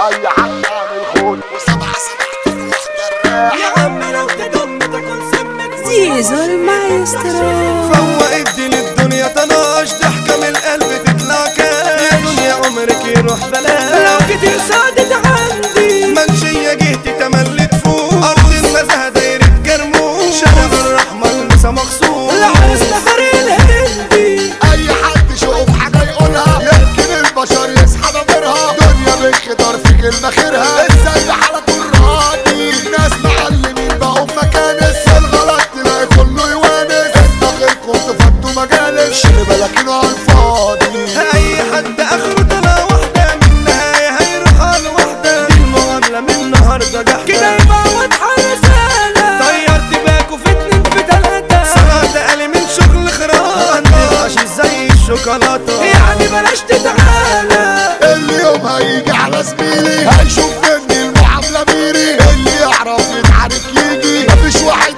اي حد عامل خون وسبعة سبعة تروح جراح يا عمي لو تضم تاكل سمك زيزو المايسترو فوق الدين الدنيا طناش ضحكة من القلب تطلع كاش يا دنيا عمرك يروح بلاش لو كتير سادت عندي منشية جهتي تملت فوق أرض النزهة دايرة كرموش شارع الرحمة المسا مخصوص العرس بحر الهندي اي حد يشوف حاجة يقولها يمكن البشر يسحب غيرها دنيا بالخضار في كلمة خيرها ازاي حالك الراضي ناس معلمين بقوا في مكانس الغلط تلاقي كله يوانس انت غيركم تفضوا مجالس شيل بالك على الفاضي اي حد اخره طلع واحدة من النهاية هيروح على واحدة دي المعاملة من النهاردة جحدة كده يبقى واضحة رسالة طيرت باكو في اتنين في تلاتة سمعت قالي من شغل خراطة متبقاش زي الشوكولاتة يعني بلاش تتعالى اللي يوم هيجي على زميلي هيشوف مني المعاملة ميري اللي يعرف يتعارك يجي مفيش واحد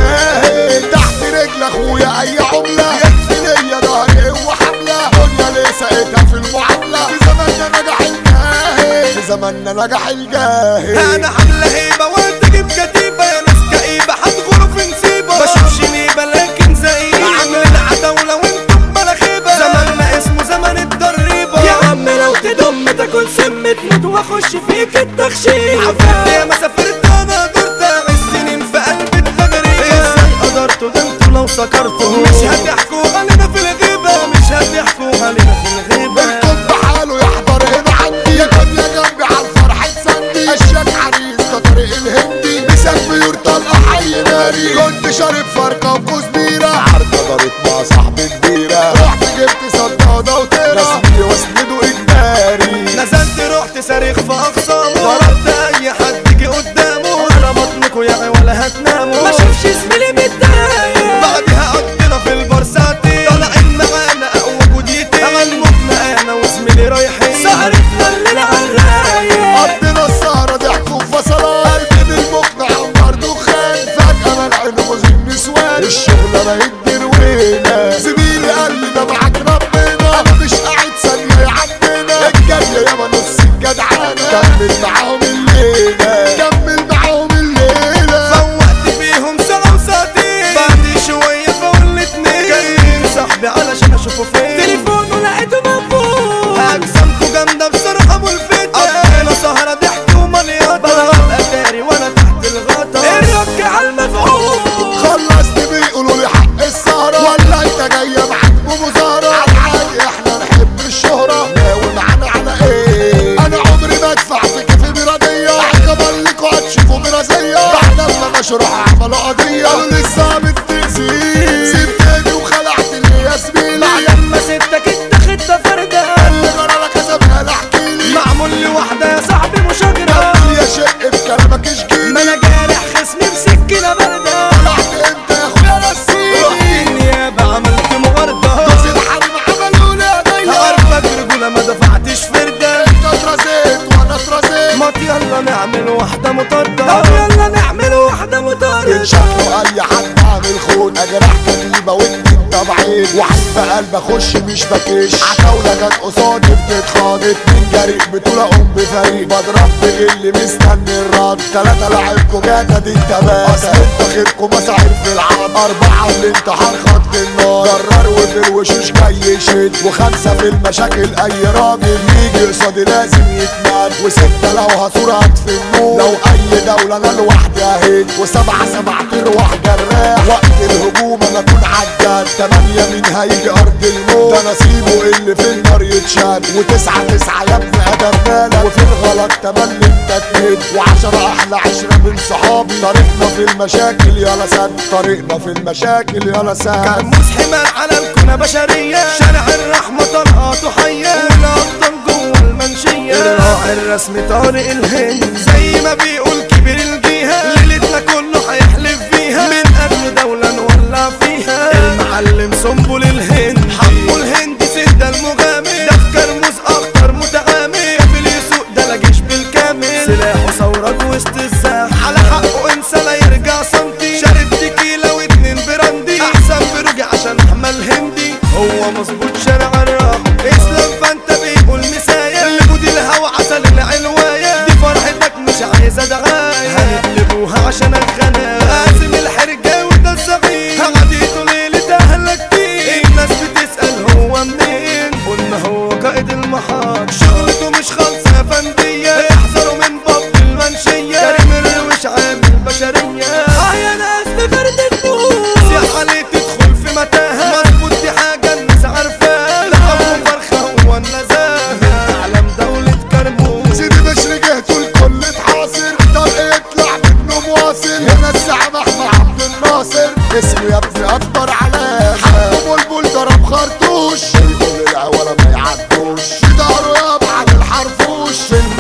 يستاهل تحت رجل اخويا اي عملة يكفي ليا ظهري هو حملة دنيا ليه سقيتها في المعاملة في زماننا نجح الجاهل في زماننا نجح الجاهل انا حملة هيبة وانت جيب كتيبة يا ناس كئيبة هتغروا في نسيبة بشوفش نيبة لكن زئيبة عاملين عتاولة وانتم بلا خيبة زماننا اسمه زمن الضريبة يا عم لو تضم تاكل سم تموت واخش فيك التخشيب عفرت يا ما سافرت انا درت عشت سنين في قلب التغريبة ازاي قدرتوا ده انتوا لو سكرتوا مش هتحكوا علينا في الغيبة مش هتحكوا علينا في الغيبة الكل بحاله يحضر هنا عندي يا دنيا جنبي على الفرح تسندي اشياء عريس ده طريق الهندي مسك بيور طلقه حي ناري كنت شارب فرقه وكزبيره عرضه دارت مع صاحبي كبيره رحت جبت صداده وطيره رسمي واسنده اجباري نزلت رحت صارخ في اقصامه ضربت اي حد جه قدامه ولا بطنكوا يا ولا هتناموا ما شافش زميلي متضايق بعدها قضينا في البار ساعتين طالعين معانا اقوى جوديتين غنمتنا انا وزميلي رايحين سهرتنا الليله على الرايق قضينا السهرة ضحك وفصلات قلبي بالمقنع عمر دخان فجأة ملعين مزين نسوان الشغلة بقت دروينة زميلي قال لي ده معاك ربنا أنا مش قاعد ثانية يا عمنا الجاية ياما نص الجدعانة كمل معاهم الليلة كمل معاهم الليلة فوقت فيهم سنة وساعتين بعد شوية فول اتنين جايين صاحبي علشان اشوفه فين تليفونه لقيته مقفول اجسامكوا جامدة بصراحة ملفتة قضينا سهرة ضحك ومليطة بلغم اتاري وانا تحت الغطا الرك على المفعول خلصت بيقولوا لي حق السهرة ولا انت جاية معاك بمظاهرة على عادي احنا نحب الشهرة ناوي معانا على ايه انا عمري ما ادفع في كيفي بيرادية اعتبر لكوا هتشوفوا مرازية بعد ما مشروع عملوا قضية قالوا لي الظابط تأذيه سبتني وخلعت لي يا زميلي بعد ما سبتك اتخذت فردة اللي جرالك يا زميلي احكي لي معمول لي واحدة يا صاحبي مشاجرة يا شق بكلامك اشجيلي ما انا جارح خصمي بسكينة باردة طلعت انت يا اخويا نسيني رحت النيابة عملت مغاردة بس الحريم عملوا لي قضية عارفك رجولة ما دفعتش فردة انت اترزيت وانا اترزيت ما يلا نعمل واحدة مطاردة طب يلا نعمل واحدة مطاردة شكله اي حد عامل خون اجرح كريمه وانت انت بعيد وحد في قلب اخش مش بكش عتاولة جت قصادي بتتخاضت من جريء بطولة ام بفريق بضرب اللي مستني الرد تلاتة لعبكوا جاتا دي التبات اصل انت خيركوا مساعير في العرض اربعة الانتحار خط النار جرار وفي الوشوش جاي يشد وخمسة في المشاكل اي راجل يجي قصادي لازم يتمد وستة لو هصور هطفي النور لو اي دولة انا لوحدي اهد وسبعة سبعة تروح جراح وقت الهجوم انا اكون عجاد تمانية مين هيجي ارض الموت ده نصيبه اللي في النار يتشال وتسعة تسعة يا ابن ادم مالك وفي الغلط تملي انت تمد وعشرة احلى عشرة من صحابي طريقنا في المشاكل يا لسان طريقنا في المشاكل يا لسان كرموز حمال على الكونة بشرية شارع الرحمة طلقاته حية والأبطال جوه المنشية الراعي الرسمي طارق الهند زي ما بيقول كبير الجهة ليلتنا كله هيحلف فيها من قبل دولة نولع فيها المعلم سنبل الهند حمو الهند سيدة المغامر ده في كرموز أخطر متعامل كامل يسوق ده لا جيش بالكامل سلاحه ثورات وسط الزاح على حقه انسى لا يرجع سنتي شارب تكيلة واتنين براندي احسن بروجي عشان احمل هندي هو مظبوط شارع الراحة اسلام فانت بيقول مسايا اللي بودي الهوا عسل العلواية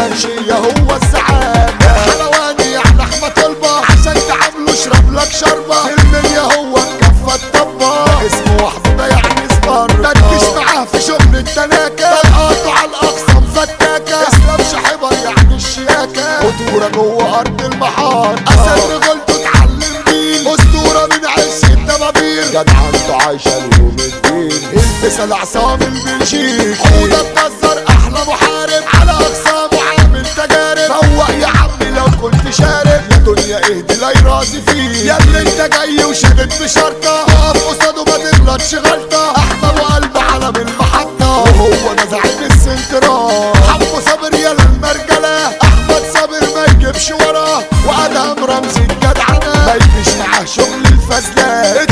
المنشية هو السعادة حلواني يعني احمد طلبة عشان تعامله اشرب لك شربة المنيا هو الكفة الطبة ده اسمه وحده ده يعني سبارة دردش معاه في شغل التناكة طلقاته على الاقصى مفتاكة اسلام شحبر يعني الشياكة خطورة جوه ارض المحار اسد رجولته اتعلم بيه اسطورة من عش الدبابير جدعنته عايشة اليوم الدين البس العصام البلجيكي حودة تكسر احلى محارب على اقسامه عامل تجارب فوق يا عمي لو كنت شارب يا دنيا اهدي لا يرازي فيه يا اللي انت جاي وشدد بشرطة اقف قصاده ما تغلطش غلطة احمد وقلب علم المحطة وهو ده زعيم السنترال حمو صابر يا المرجلة احمد صابر ما يجيبش وراه وادهم رمزي الجدعنة ما يجيش معاه شغل الفزلات